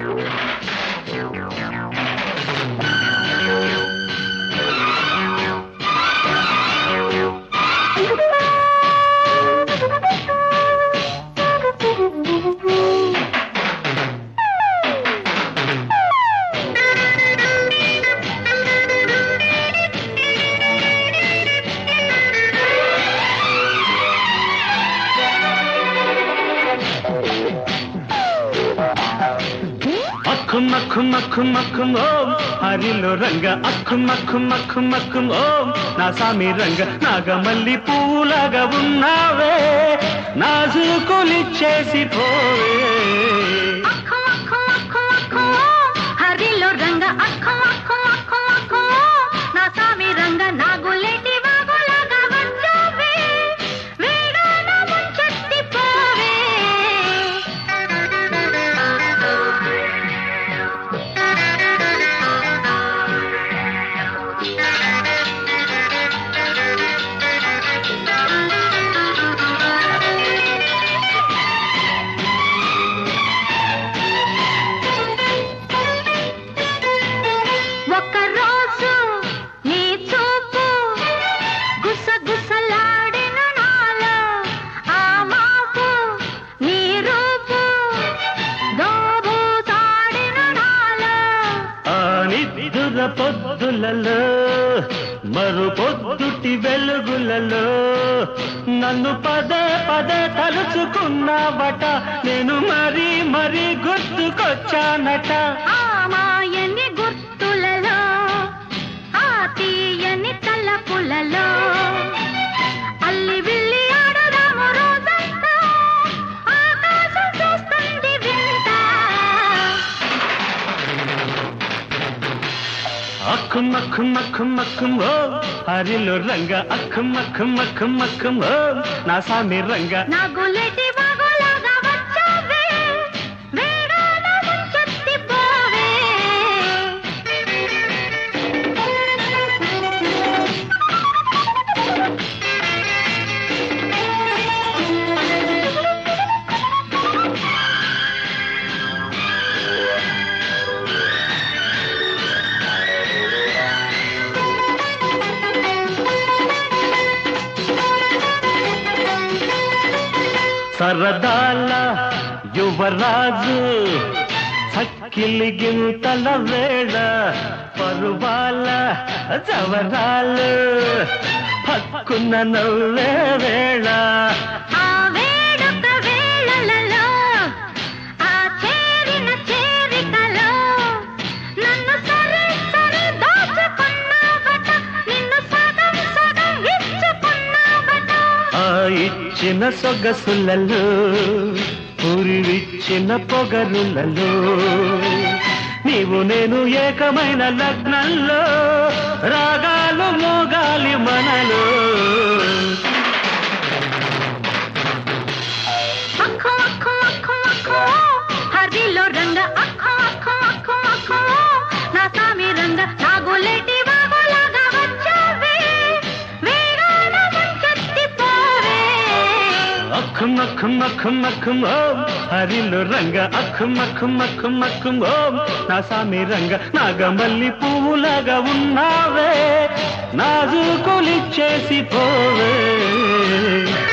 అక్కు మక్కు మక్కు మక్కు ఓం హరిలో రంగ అక్కు మక్కు మక్కు మక్కు ఓం నా సామి రంగ నాగమల్లి పూలాగా ఉన్నావే నాజుకులిచ్చేసి పోవే అక్కో అక్కో అక్కో అక్కో హరిలో రంగ అక్కో అక్కో అక్కో అక్కో నా సామి రంగ నాగులేటి వాగులాగా వచ్చావే వేగాన ముంచెత్తి పోవే ఒక్క రోజు నీ చూపు గుసగుసలాడిన నాలో ఆ మాపు నీ రూపు దోబూతాడిన నాలో ఆ నిద్దుర పొద్దులలో మరు పొద్దుటి వెలుగులలో నన్ను పదే పదే తలుచుకున్నావట నేను మరీ మరీ గుర్తుకొచ్చానట ఆ మాయని గుర్తులలో ఆ తీయని తలపులలో అల్లి విల్లి ఆడదాము రోజంతా ఆకాశం చూస్తుంది వింత అక్కు మక్కు మక్కు మక్కు ఓ హరిలో రంగ అక్కు మక్కు మక్కు మక్కు ఓ నా సామి రంగ నా గుల్లెటి బాగులాగా వచ్చావే వేగాన ముంచెత్తి పోవే సరదాల యువరాజు చక్కిలి గింతల వేళ పరువాల జవరాలు పక్కున్న నవ్వే వేళ ఆ వేడుక వేళలలో ఆ చేరిన చేరికలో నన్ను సరి సరి దాచుకున్నావట నిన్ను సగం సగం ఇచ్చుకున్నావట ఆ ఇచ్చిన సొగసులలో పురివిచ్చిన పొగరులలో నీవు నేను ఏకమైన లగ్నంలో రాగాలు మోగాలి మనలో అక్కో అక్కో అక్కో అక్కో హరిలో రంగ అక్కో అక్కో అక్కో అక్కో నా సామి రంగ నా గులేటి బాగులాగా వచ్చావే వేగాన ముంచెత్తి పోవే అక్కు మక్కు మక్కు మక్కు ఓం హరిలో రంగ అక్కు మక్కు మక్కు మక్కు ఓం నా సామి రంగ నాగమల్లి పువ్వులాగా ఉన్నావే నాజుకులిచ్చేసి పోవే